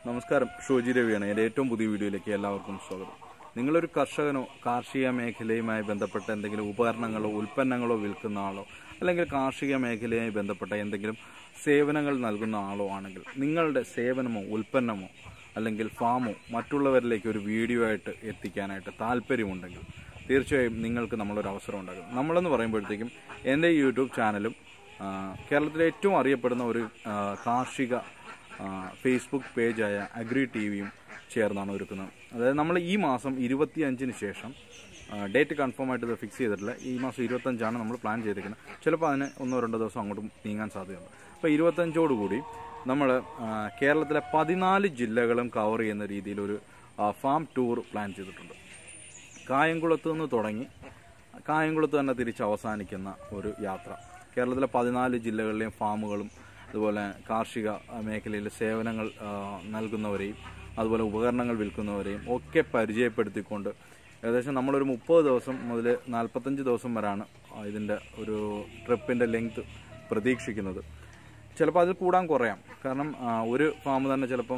നമസ്കാരം ഷോജി രവിയാണ് എൻ്റെ ഏറ്റവും പുതിയ വീഡിയോയിലേക്ക് എല്ലാവർക്കും സ്വാഗതം നിങ്ങളൊരു കർഷകനോ കാർഷിക മേഖലയുമായി ബന്ധപ്പെട്ട എന്തെങ്കിലും ഉപകരണങ്ങളോ ഉൽപ്പന്നങ്ങളോ വിൽക്കുന്ന ആളോ അല്ലെങ്കിൽ കാർഷിക മേഖലയുമായി ബന്ധപ്പെട്ട എന്തെങ്കിലും സേവനങ്ങൾ നൽകുന്ന ആളോ ആണെങ്കിൽ നിങ്ങളുടെ സേവനമോ ഉൽപ്പന്നമോ അല്ലെങ്കിൽ ഫാമോ മറ്റുള്ളവരിലേക്ക് ഒരു വീഡിയോ ആയിട്ട് എത്തിക്കാനായിട്ട് താല്പര്യമുണ്ടെങ്കിൽ തീർച്ചയായും നിങ്ങൾക്ക് നമ്മളൊരു അവസരം ഉണ്ടാകും നമ്മളെന്ന് പറയുമ്പോഴത്തേക്കും എൻ്റെ യൂട്യൂബ് ചാനലും ആ, കേരളത്തിലെ ഏറ്റവും അറിയപ്പെടുന്ന ഒരു ആ, കാർഷിക ആ, ഫേസ്ബുക്ക് പേജായ അഗ്രി ടി വിയും ചേർന്നാണ് ഒരുക്കുന്നത് അതായത് നമ്മൾ ഈ മാസം ഇരുപത്തിയഞ്ചിന് ശേഷം ആ, ഡേറ്റ് കൺഫേം ആയിട്ട് ഇത് ഫിക്സ് ചെയ്തിട്ടില്ല ഈ മാസം ഇരുപത്തഞ്ചാണ് നമ്മൾ പ്ലാൻ ചെയ്തിരിക്കുന്നത് ചിലപ്പോൾ അതിന് ഒന്നോ രണ്ടോ ദിവസം അങ്ങോട്ടും നീങ്ങാൻ സാധ്യതയുണ്ട് അപ്പോൾ ഇരുപത്തഞ്ചോടുകൂടി നമ്മൾ ആ, കേരളത്തിലെ പതിനാല് ജില്ലകളും കവർ ചെയ്യുന്ന രീതിയിൽ ഒരു ആ, ഫാം ടൂർ പ്ലാൻ ചെയ്തിട്ടുണ്ട് കായംകുളത്ത് നിന്ന് തുടങ്ങി കായംകുളത്ത് തന്നെ തിരിച്ച് അവസാനിക്കുന്ന ഒരു യാത്ര കേരളത്തിലെ പതിനാല് ജില്ലകളിലെയും ഫാമുകളും അതുപോലെ കാർഷിക ആ, മേഖലയിൽ സേവനങ്ങൾ ആ, നൽകുന്നവരെയും അതുപോലെ ഉപകരണങ്ങൾ വിൽക്കുന്നവരെയും ഒക്കെ പരിചയപ്പെടുത്തിക്കൊണ്ട് ഏകദേശം നമ്മളൊരു മുപ്പത് ദിവസം മുതൽ നാൽപ്പത്തഞ്ച് ദിവസം വരെയാണ് ആ, ഇതിൻ്റെ ഒരു ട്രിപ്പിൻ്റെ ലെങ്ത് പ്രതീക്ഷിക്കുന്നത് ചിലപ്പോൾ അതിൽ കൂടാൻ കുറയാം കാരണം ആ, ഒരു ഫാം തന്നെ ചിലപ്പം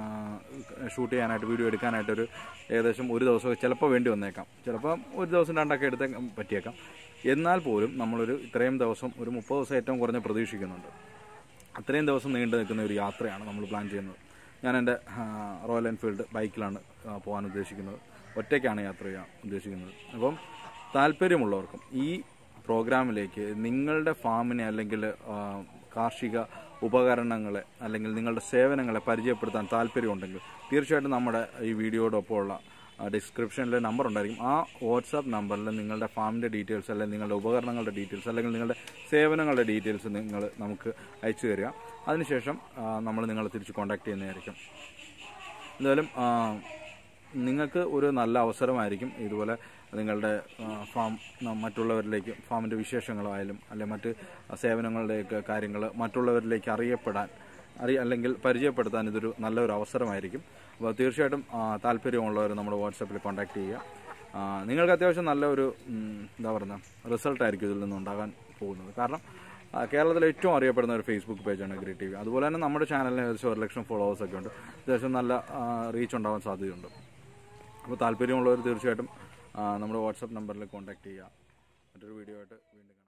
ഷൂട്ട് ചെയ്യാനായിട്ട് വീഡിയോ എടുക്കാനായിട്ട് ഒരു ഏകദേശം ഒരു ദിവസം ചിലപ്പോൾ വേണ്ടി വന്നേക്കാം ചിലപ്പോൾ ഒരു ദിവസം രണ്ടൊക്കെ എടുത്തേ പറ്റിയേക്കാം എന്നാൽ പോലും നമ്മളൊരു ഇത്രയും ദിവസം ഒരു മുപ്പത് ദിവസം ഏറ്റവും കുറഞ്ഞ പ്രതീക്ഷിക്കുന്നുണ്ട് അത്രയും ദിവസം നീണ്ടു നിൽക്കുന്ന ഒരു യാത്രയാണ് നമ്മൾ പ്ലാൻ ചെയ്യുന്നത് ഞാൻ എൻ്റെ ആ, റോയൽ എൻഫീൽഡ് ബൈക്കിലാണ് ആ, പോകാൻ ഉദ്ദേശിക്കുന്നത് ഒറ്റയ്ക്കാണ് യാത്ര ചെയ്യാൻ ഉദ്ദേശിക്കുന്നത് അപ്പം താല്പര്യമുള്ളവർക്കും ഈ പ്രോഗ്രാമിലേക്ക് നിങ്ങളുടെ ഫാമിനെ അല്ലെങ്കിൽ ആ, കാർഷിക ഉപകരണങ്ങളെ അല്ലെങ്കിൽ നിങ്ങളുടെ സേവനങ്ങളെ പരിചയപ്പെടുത്താൻ താല്പര്യമുണ്ടെങ്കിൽ തീർച്ചയായിട്ടും നമ്മുടെ ഈ വീഡിയോടൊപ്പമുള്ള ഡിസ്ക്രിപ്ഷനിൽ നമ്പർ ഉണ്ടായിരിക്കും ആ വാട്സാപ്പ് നമ്പറിൽ നിങ്ങളുടെ ഫാമിൻ്റെ ഡീറ്റെയിൽസ് അല്ലെങ്കിൽ നിങ്ങളുടെ ഉപകരണങ്ങളുടെ ഡീറ്റെയിൽസ് അല്ലെങ്കിൽ നിങ്ങളുടെ സേവനങ്ങളുടെ ഡീറ്റെയിൽസ് നിങ്ങൾ നമുക്ക് അയച്ചു തരിക അതിനുശേഷം നമ്മൾ നിങ്ങളെ തിരിച്ച് കോൺടാക്ട് ചെയ്യുന്നതായിരിക്കും എന്തായാലും ആ, നിങ്ങൾക്ക് ഒരു നല്ല അവസരമായിരിക്കും ഇതുപോലെ നിങ്ങളുടെ ആ, ഫാം ന- മറ്റുള്ളവരിലേക്ക് ഫാമിൻ്റെ വിശേഷങ്ങളായാലും അല്ലെ മറ്റ് സേവനങ്ങളുടെയൊക്കെ കാര്യങ്ങൾ മറ്റുള്ളവരിലേക്ക് അറിയപ്പെടാൻ അറി അല്ലെങ്കിൽ പരിചയപ്പെടുത്താൻ ഇതൊരു നല്ലൊരു അവസരമായിരിക്കും അപ്പോൾ തീർച്ചയായിട്ടും ആ, താല്പര്യമുള്ളവർ നമ്മുടെ വാട്സാപ്പിൽ കോൺടാക്ട് ചെയ്യുക ആ, നിങ്ങൾക്ക് അത്യാവശ്യം നല്ല ഒരു ഉം, എന്താ പറയുക റിസൾട്ടായിരിക്കും ഇതിൽ നിന്നുണ്ടാകാൻ പോകുന്നത് കാരണം ആ, കേരളത്തിലെ ഏറ്റവും അറിയപ്പെടുന്ന ഒരു ഫേസ്ബുക്ക് പേജാണ് ഗ്രീ ടി വി അതുപോലെ തന്നെ നമ്മുടെ ചാനലിന് ഏകദേശം ഒരു ലക്ഷം ഫോളോവേഴ്സ് ഒക്കെ ഉണ്ട് അത്യാവശ്യം നല്ല റീച്ച് ഉണ്ടാവാൻ സാധ്യതയുണ്ട് അപ്പോൾ താല്പര്യമുള്ളവർ തീർച്ചയായിട്ടും ആ, നമ്മുടെ വാട്സപ്പ് നമ്പറിൽ കോൺടാക്ട് ചെയ്യുക മറ്റൊരു വീഡിയോ ആയിട്ട് വീണ്ടും കാണാം.